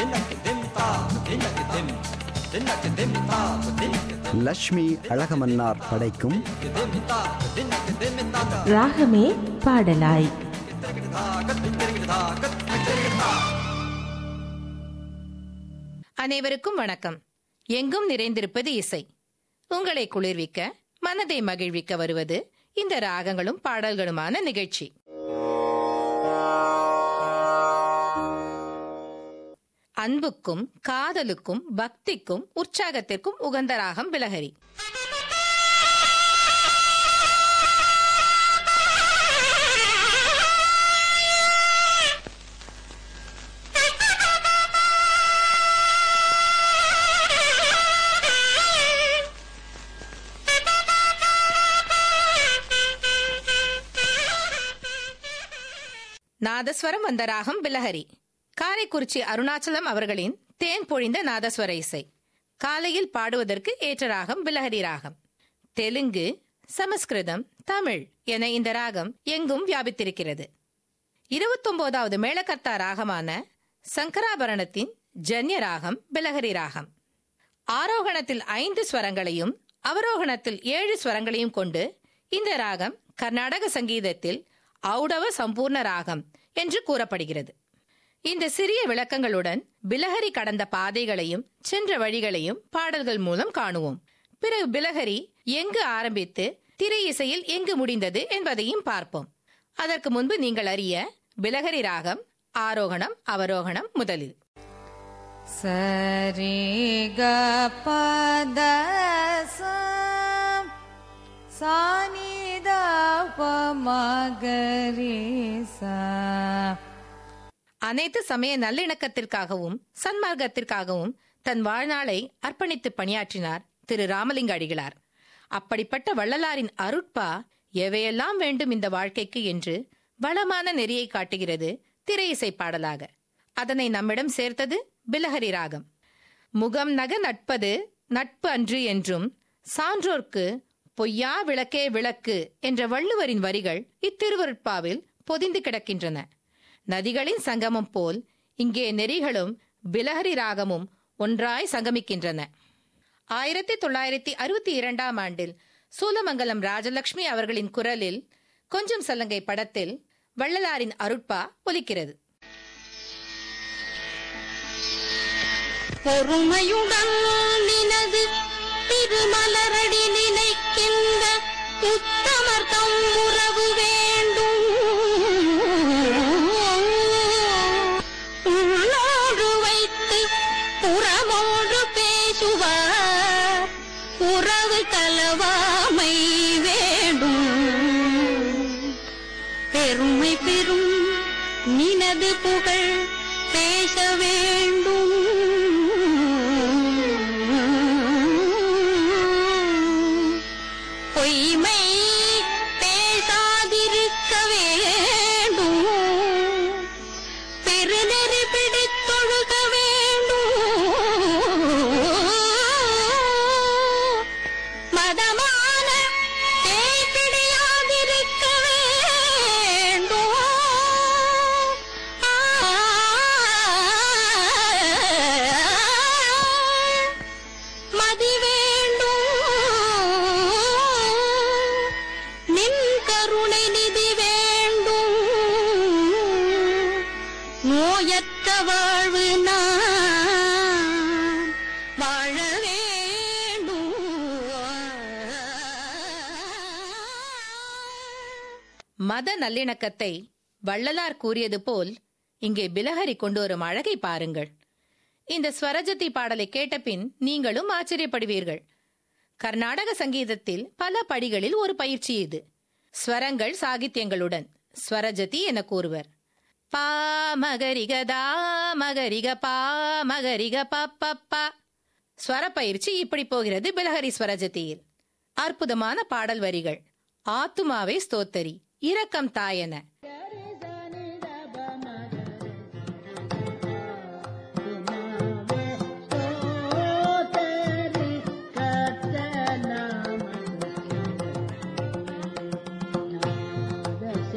லக்ஷ்மி அழகமன்னார் படைக்கும் ராகமே பாடலாய் அனைவருக்கும் வணக்கம் எங்கும் நிறைந்திருப்பது இசை உங்களை குளிர்விக்க மனதை மகிழ்விக்க வருவது இந்த ராகங்களும் பாடல்களுமான நிகழ்ச்சி அன்புக்கும் காதலுக்கும் பக்திக்கும் உற்சாகத்திற்கும் உகந்த ராகம் பிலஹரி நாதஸ்வரம் வந்த ராகம் பிலஹரி காரைக்குறிச்சி அருணாச்சலம் அவர்களின் தேன் பொழிந்த நாதஸ்வர இசை காலையில் பாடுவதற்கு ஏற்ற ராகம் பிலஹரி ராகம் தெலுங்கு சமஸ்கிருதம் தமிழ் என இந்த ராகம் எங்கும் வியாபித்திருக்கிறது இருபத்தொன்பதாவது மேளகர்த்தா ராகமான சங்கராபரணத்தின் ஜன்ய ராகம் பிலஹரி ராகம் ஆரோகணத்தில் ஐந்து ஸ்வரங்களையும் அவரோகணத்தில் ஏழு ஸ்வரங்களையும் கொண்டு இந்த ராகம் கர்நாடக சங்கீதத்தில் ஔடவ சம்பூர்ண ராகம் என்று கூறப்படுகிறது இந்த சிறிய விளக்கங்களுடன் பிலஹரி கடந்த பாதைகளையும் சென்ற வழிகளையும் பாடல்கள் மூலம் காணுவோம் பிறகு பிலஹரி எங்கு ஆரம்பித்து திரை இசையில் எங்கு முடிந்தது என்பதையும் பார்ப்போம் அதற்கு முன்பு நீங்கள் அறிய பிலஹரி ராகம் ஆரோகணம் அவரோகணம் முதலில் சரி க பத சானி த மகரி சா அனைத்து சமய நல்லிணக்கத்திற்காகவும் சன்மார்க்கத்திற்காகவும் தன் வாழ்நாளை அர்ப்பணித்து பணியாற்றினார் திரு ராமலிங்க அடிகளார் அப்படிப்பட்ட வள்ளலாரின் அருட்பா எவையெல்லாம் வேண்டும் இந்த வாழ்க்கைக்கு என்று வளமான நெறியை காட்டுகிறது திரை இசை பாடலாக அதனை நம்மிடம் சேர்த்தது பிலஹரி ராகம் முகம் நக நட்பது நட்பு அன்று என்றும் சான்றோர்க்கு பொய்யா விளக்கே விளக்கு என்ற வள்ளுவரின் வரிகள் இத்திருவருட்பாவில் பொதிந்து கிடக்கின்றன நதிகளின் சங்கமம் போல் இங்கே நெறிகளும் பிலஹரி ராகமும் ஒன்றாய் சங்கமிக்கின்றன ஆயிரத்தி தொள்ளாயிரத்தி அறுபத்தி இரண்டாம் ஆண்டில் சூலமங்கலம் ராஜலட்சுமி அவர்களின் குரலில் கொஞ்சம் சல்லங்கை படத்தில் வள்ளலாரின் அருட்பா ஒலிக்கிறது பொறுமையுடன் நினது திருமலரடி நினைக்கின்ற உத்தமர் தம் உறவு வேண்டும் உள்ளோடு வைத்து புறமோடு பேசுவார் உறவு கலவாமை வேண்டும் பெருமை பெரும் நினது புகழ் பேச வேண்டும் பொய்மை பேசாதிருக்க வேண்டும் பெருநெறி பிடித்தொழுக வேண்டும் மதமான பேய் பிடியாதிருக்க வேண்டும் மதி வேண்டும் நின் கருணை நிதி வேண்டும் நோயற்ற வாழ்வு நான் வாழ வேண்டும் மத நல்லிணக்கத்தை வள்ளலார் கூறியது போல் இங்கே பிலஹரி கொண்டு வரும் அழகை பாருங்கள் இந்த ஸ்வரஜதி பாடலை கேட்டபின் நீங்களும் ஆச்சரியப்படுவீர்கள் கர்நாடக சங்கீதத்தில் பல படிகளில் ஒரு பயிற்சி இது ஸ்வரங்கள் சாகித்யங்களுடன் ஸ்வரஜதி என கூறுவர் பா மகரிக தா மகரிக பா மகரிக ப ப ப ஸ்வர பயிற்சி இப்படி போகிறது பிலஹரி ஸ்வரஜதியில் அற்புதமான பாடல் வரிகள் ஆத்துமாவை ஸ்தோத்தரி இரக்கம் தாயன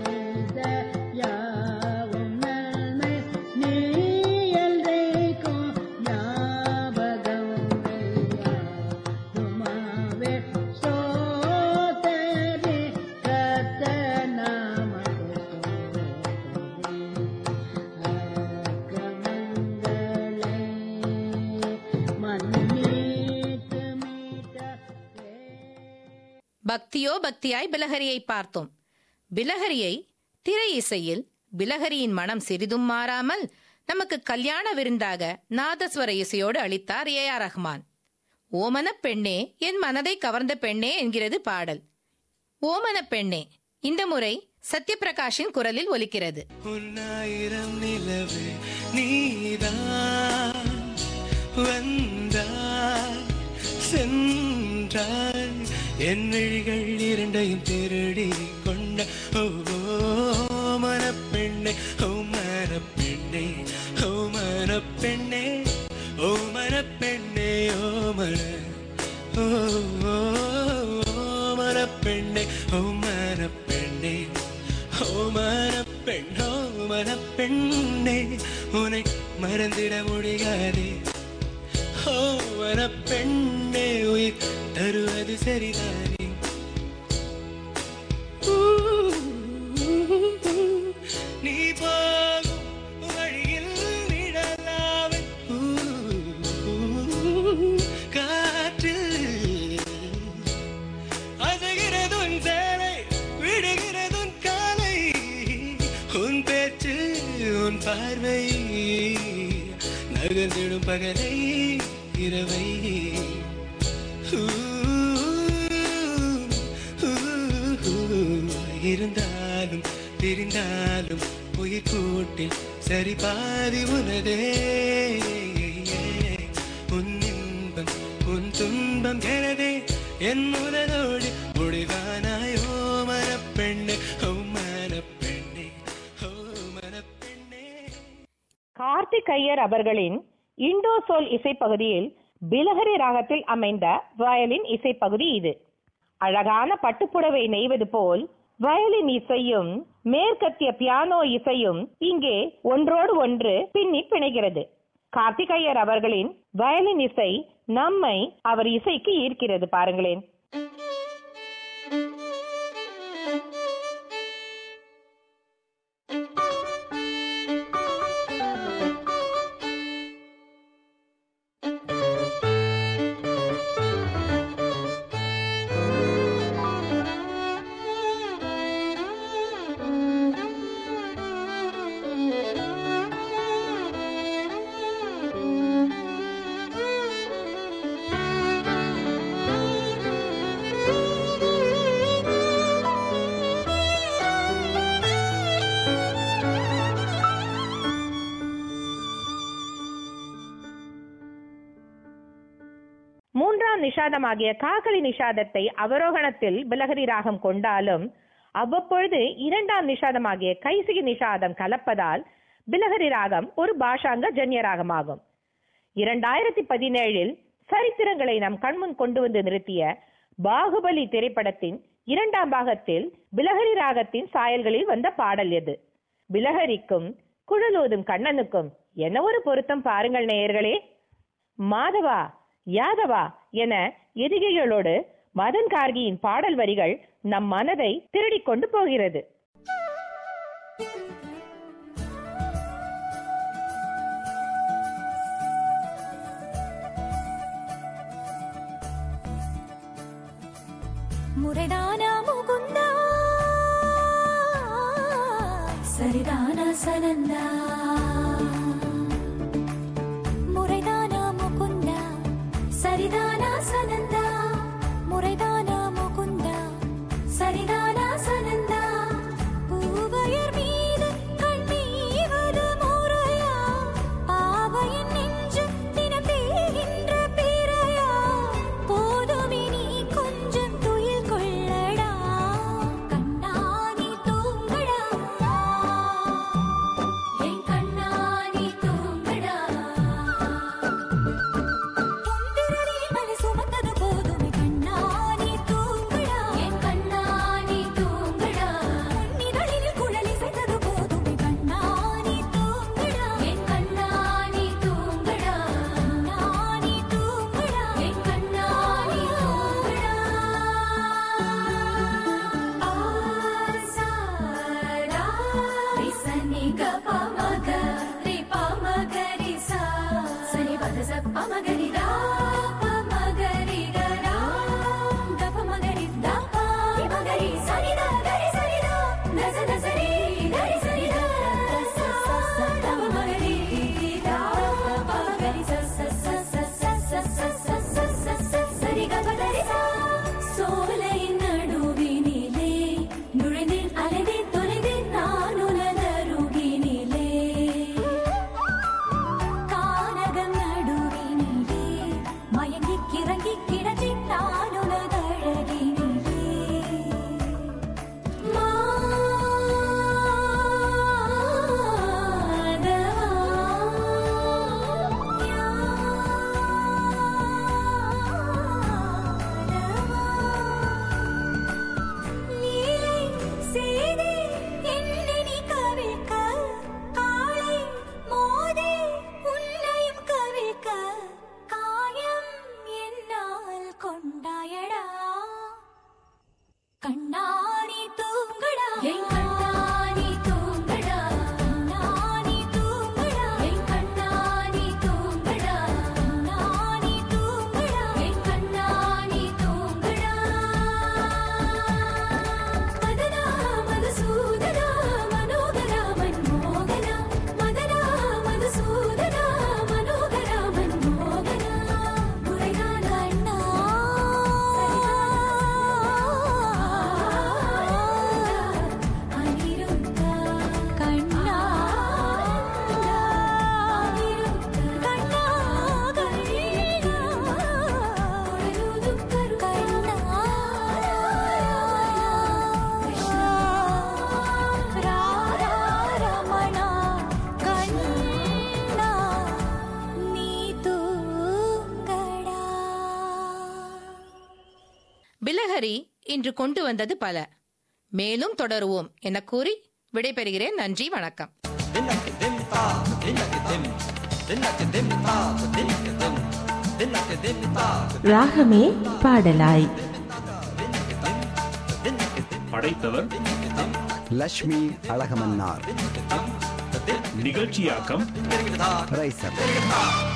நீ எல்லை கோ பக்தியோ பக்தியாய் பிலஹரியை பார்த்தோம் பிலஹரியை திரை இசையில் பிலஹரியின் மனம் சிறிதும் மாறாமல் நமக்கு கல்யாண விருந்தாக நாதஸ்வர இசையோடு அளித்தார் ஏ ஆர் ரஹ்மான் ஓமன பெண்ணே என் மனதை கவர்ந்த பெண்ணே என்கிறது பாடல் ஓமன பெண்ணே இந்த முறை சத்யபிரகாஷின் குரலில் ஒலிக்கிறது உன்னாயிரம் நிலவு நீதான் வந்தாய் சென்றாய் என் விழிகள் இரண்டையும் திருடி கொண்ட ஓ மனப்பெண்ணே ஓ மனப்பெண்ணே ஓ மனப்பெண்ணே ஓ மனப்பெண்ணே ஓ மன ஓ ஓ, ஓ மனப்பெண்ணே ஓ மனப்பெண்ணே ஓ மனப்பெண் ஓ மனப்பெண்ணே உன்னை மறந்திட முடியாதே ஓ மனப்பெண்ணே உயிர் தருவது சரிதானே ஊ, நீ போகும் வழியில் நிழலாவை ஊ, காற்றில் அசைகிறதுன் சேலை விடுகிறதுன் காலை உன் பேச்சு உன் பார்வை நகர்ந்திடும் பகலை இரவை ஊ, ஊ, ஊ, இருந்தாலும் பிரிந்தாலும் உயிர் கூட்டில் சரி பாதி உனதே உன் இன்பம் உன் துன்பம் எனதே என் முதலோடு முடிவானாய் ஓ மனப்பெண்ணே ஓ மனப்பெண்ணே ஓ மனப்பெண்ணே கார்த்திக் ஐயர் அவர்களின் இண்டோசோல் இசைப்பகுதியில் பிலஹரி ராகத்தில் அமைந்த வயலின் இசைப்பகுதி இது அழகான பட்டுப்புடவை நெய்வது போல் வயலின் இசையும் மேற்கத்திய பியானோ இசையும் இங்கே ஒன்றோடு ஒன்று பின்னி பிணைகிறது கார்த்திக் ஐயர் அவர்களின் வயலின் இசை நம்மை அவர் இசைக்கு ஈர்க்கிறது பாருங்களேன் மூன்றாம் நிஷாதமாகிய காகலி நிஷாதத்தை அவரோகணத்தில் பிலகரி ராகம் கொண்டாலும் அவ்வப்பொழுது இரண்டாம் நிஷாதமாகிய கைசிகி நிஷாதம் கலப்பதால் பிலகரி ராகம் ஒரு பாஷாங்க ஜன்ய ராகமாகும் இரண்டாயிரத்தி பதினேழில் சரித்திரங்களை நம் கண்முன் கொண்டு வந்து நிறுத்திய பாகுபலி திரைப்படத்தின் இரண்டாம் பாகத்தில் பிலஹரி ராகத்தின் சாயல்களில் வந்த பாடல் எது பிலஹரிக்கும் குழலூதும் கண்ணனுக்கும் என்ன ஒரு பொருத்தம் பாருங்கள் நேயர்களே மாதவா யாதவா என எதிரிகளோடு மதன் கார்கியின் பாடல் வரிகள் நம் மனதை திருடிக் கொண்டு போகிறது முறைதானா முகுந்தா சரிதானா சனந்தா முறைதானா முகுந்தா சரிதானா சனந்தா முறைதானா முகுந்தா சரிதானா சனந்தா பூவையர் மீது கண்ணீவது முறையா பாவையின் நெஞ்சு தினம் தேகின்ற பிறையா போதுமே நீ கொஞ்சம் துயில் கொள்ளடா கண்ணாடி தூங்கடா என் கண்ணாடி தூங்கடா புந்திரனே மலை சுமந்தது பிலஹரி இன்று கொண்டு வந்தது பல மேலும் தொடருவோம் என கூறி விடைபெறுகிறேன் நன்றி வணக்கம் ராகமே பாடலாய் படைத்தவர் லக்ஷ்மி அழகமன்னார் நிகழ்ச்சியாக்கம் ரைசர்